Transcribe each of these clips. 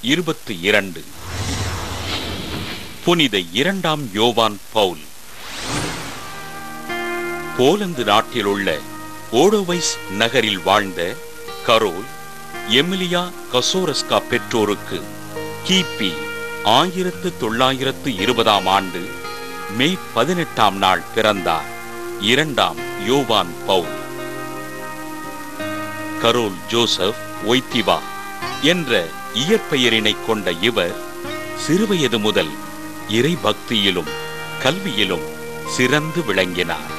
இருபத்தி இரண்டு புனித இரண்டாம் யோவான் பவுல் போலந்து நாட்டிலுள்ள ஓடோவைஸ் நகரில் வாழ்ந்த கரோல் எமிலியா கசோரஸ்கா பெற்றோருக்கு கிபி ஆயிரத்து தொள்ளாயிரத்து இருபதாம் ஆண்டு மே பதினெட்டாம் நாள் பிறந்தார் இரண்டாம் யோவான் பவுல் கரோல் ஜோசப் ஒய்திவா என்ற இயற்பெயரினை கொண்ட இவர் சிறுவயது முதல் இறை பக்தியிலும் கல்வியிலும் சிறந்து விளங்கினார்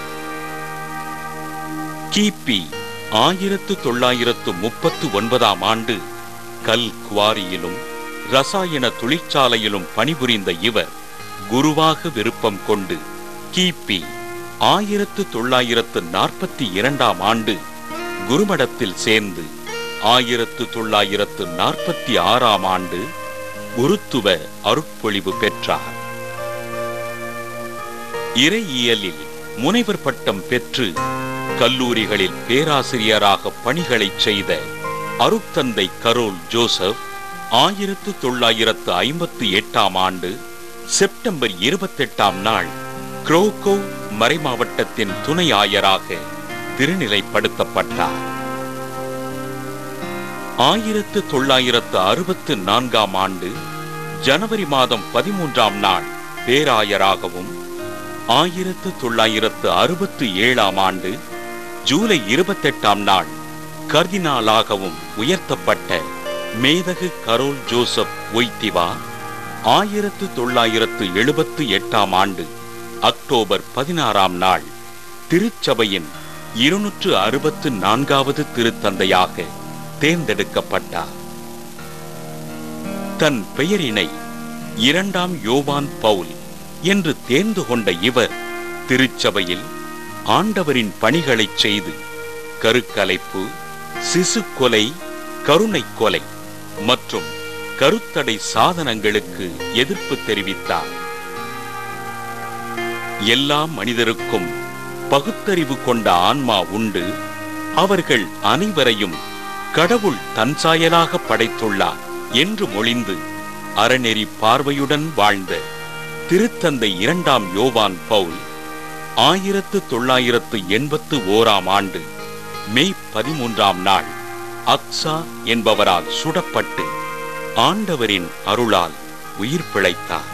கிபி ஆயிரத்து தொள்ளாயிரத்து முப்பத்து ஒன்பதாம் ஆண்டு கல் குவாரியிலும் ரசாயன தொழிற்சாலையிலும் பணிபுரிந்த இவர் குருவாக விருப்பம் கொண்டு கிபி ஆயிரத்து தொள்ளாயிரத்து நாற்பத்தி இரண்டாம் ஆண்டு குருமடத்தில் சேர்ந்து ஆயிரத்து தொள்ளாயிரத்து நாற்பத்தி ஆறாம் ஆண்டு குருத்துவ அருட்பொழிவு பெற்றார் இறையியலில் முனைவர் பட்டம் பெற்று கல்லூரிகளில் பேராசிரியராக பணிகளை செய்த அருட்தந்தை கரோல் ஜோசப் ஆயிரத்து தொள்ளாயிரத்து ஐம்பத்தி எட்டாம் ஆண்டு செப்டம்பர் இருபத்தெட்டாம் நாள் குரோகோ மறைமாவட்டத்தின் துணை ஆயராக திருநிலைப்படுத்தப்பட்டார் ஆயிரத்து தொள்ளாயிரத்து அறுபத்து நான்காம் ஆண்டு ஜனவரி மாதம் பதிமூன்றாம் நாள் பேராயராகவும் ஆயிரத்து தொள்ளாயிரத்து அறுபத்து ஏழாம் ஆண்டு ஜூலை இருபத்தெட்டாம் நாள் கர்தினாலாகவும் உயர்த்தப்பட்ட மேதகு கரோல் ஜோசப் ஒய்திவா ஆயிரத்து தொள்ளாயிரத்து எழுபத்து எட்டாம் ஆண்டு அக்டோபர் பதினாறாம் நாள் திருச்சபையின் இருநூற்று அறுபத்து நான்காவது திருத்தந்தையாக தேர்ந்தெடுக்கப்பட்டார் தன் பெயரினை இரண்டாம் யோவான் பவுல் என்று தேர்ந்து கொண்ட இவர் திருச்சபையில் ஆண்டவரின் பணிகளைச் செய்து கருக்கலைப்பு சிசு கொலை கருணை கொலை மற்றும் கருத்தடை சாதனங்களுக்கு எதிர்ப்பு தெரிவித்தார் எல்லா மனிதருக்கும் பகுத்தறிவு கொண்ட ஆன்மா உண்டு அவர்கள் அனைவரையும் கடவுள் தன் சாயலாக படைத்துள்ளார் என்று மொழிந்து அறநெறி பார்வையுடன் வாழ்ந்த திருத்தந்தை இரண்டாம் யோவான் பவுல் ஆயிரத்து தொள்ளாயிரத்து எண்பத்து ஓராம் ஆண்டு மே பதிமூன்றாம் நாள் அக்ஸா என்பவரால் சுடப்பட்டு ஆண்டவரின் அருளால் உயிர் பிழைத்தார்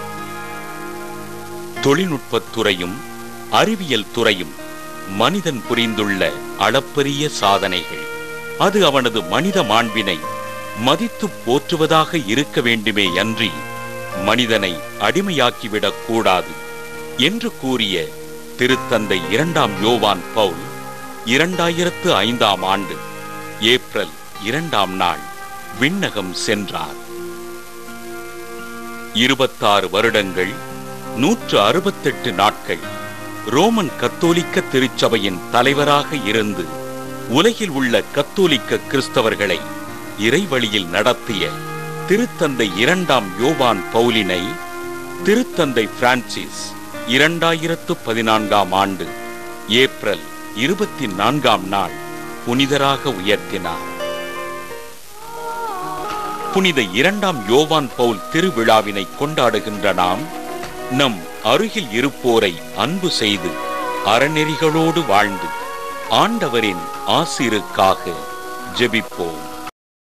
தொழில்நுட்பத் துறையும் அறிவியல் துறையும் மனிதன் புரிந்துள்ள அளப்பரிய சாதனைகள் அது அவனது மனித மாண்பினை மதித்து போற்றுவதாக இருக்க வேண்டுமே அன்றி மனிதனை அடிமையாக்கிவிடக் கூடாது என்று கூறிய திருத்தந்தை இரண்டாம் யோவான் பவுல் இரண்டாயிரத்து ஐந்தாம் ஆண்டு ஏப்ரல் இரண்டாம் நாள் விண்ணகம் சென்றார் இருபத்தாறு வருடங்கள் நூற்று அறுபத்தெட்டு நாட்கள் ரோமன் கத்தோலிக்க திருச்சபையின் தலைவராக இருந்து உலகில் உள்ள கத்தோலிக்க கிறிஸ்தவர்களை இறைவழியில் நடத்திய திருத்தந்தை இரண்டாம் யோவான் பவுலினை திருத்தந்தை பிரான்சிஸ் இரண்டாயிரத்து பதினான்காம் ஆண்டு ஏப்ரல் இருபத்தி நான்காம் நாள் புனிதராக உயர்த்தினார் புனித இரண்டாம் யோவான் பவுல் திருவிழாவினை கொண்டாடுகின்ற நாம் நம் அருகில் இருப்போரை அன்பு செய்து அறநெறிகளோடு வாழ்ந்து ஆண்டவரின் ஆசிருக்காக ஜெபிப்போம்